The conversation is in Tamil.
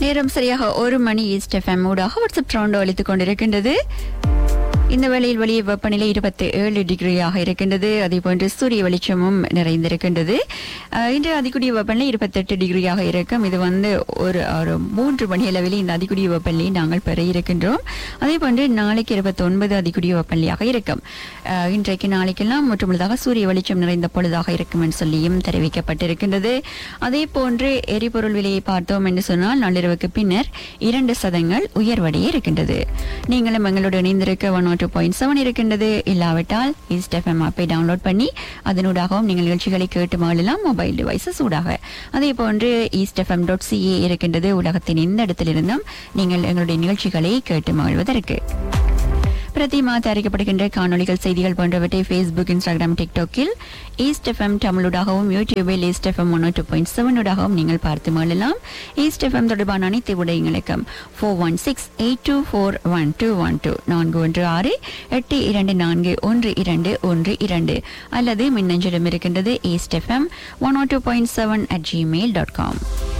நேரம் சரியாக ஒரு மணி ஈஸ்ட் எஃப்எம் ஊடாக வாட்ஸ்அப் ரவுண்ட் அளித்துக் கொண்டிருக்கின்றது இந்த வேளையில் வெளியே வெப்பநிலை இருபத்தி ஏழு டிகிரியாக இருக்கின்றது அதே போன்று சூரிய வெளிச்சமும் நிறைந்திருக்கின்றது அஹ், இன்று அதிகூடிய வெப்பநிலை இருபத்தெட்டு டிகிரியாக இருக்கும் இது வந்து ஒரு ஒரு மூன்று மணி அளவில் இந்த அதிகூடிய வெப்பநிலையை நாங்கள் பெற இருக்கின்றோம் அதே போன்று நாளைக்கு இருபத்தி ஒன்பது அதிகூடிய வெப்பநிலையாக இருக்கும் அஹ், இன்றைக்கு நாளைக்கெல்லாம் முற்றுமுழுதாக சூரிய வெளிச்சம் நிறைந்த பொழுதாக இருக்கும் என்று சொல்லியும் தெரிவிக்கப்பட்டிருக்கின்றது அதே போன்று எரிபொருள் விலையை பார்த்தோம் என்று சொன்னால் நள்ளிரவுக்கு பின்னர் இரண்டு சதங்கள் உயர்வடைய இருக்கின்றது நீங்களும் எங்களோடு இணைந்திருக்க ஒன் டூ பாயிண்ட் செவன் இருக்கின்றது இல்லாவிட்டால் ஈஸ்ட் எஃப்எம் ஆப்பை டவுன்லோட் பண்ணி அதனூடாகவும் நீங்கள் நிகழ்ச்சிகளை கேட்டு மகிழலாம் மொபைல் டிவைசஸ் ஊடாக அதே போன்று ஈஸ்ட் எஃப்எம் டாட் சிஏ இருக்கின்றது உலகத்தின் எந்த இடத்திலிருந்தும் நீங்கள் எங்களுடைய நிகழ்ச்சிகளை கேட்டு மகிழ்வதற்கு பிரதிமா தயாரிக்கப்படுகின்ற காணொளிகள் செய்திகள் போன்றவற்றை ஃபேஸ்புக் இன்ஸ்டாகிராம் டிக்டாக்கில் ஈஸ்ட் எஃப்எம் தமிழூடாகவும் யூடியூபில் East FM one two point செவனூடாகவும் நீங்கள் பார்த்து மகிழலாம் ஈஸ்ட் எஃப்எம் தொடர்பான அனைத்து விடயங்களுக்கும் four one six eight two four one two one two நான்கு ஒன்று ஆறு எட்டு இரண்டு நான்கு ஒன்று இரண்டு ஒன்று இரண்டு அல்லது மின்னஞ்சலும் இருக்கின்றது East FM one two point seven at Gmail dot com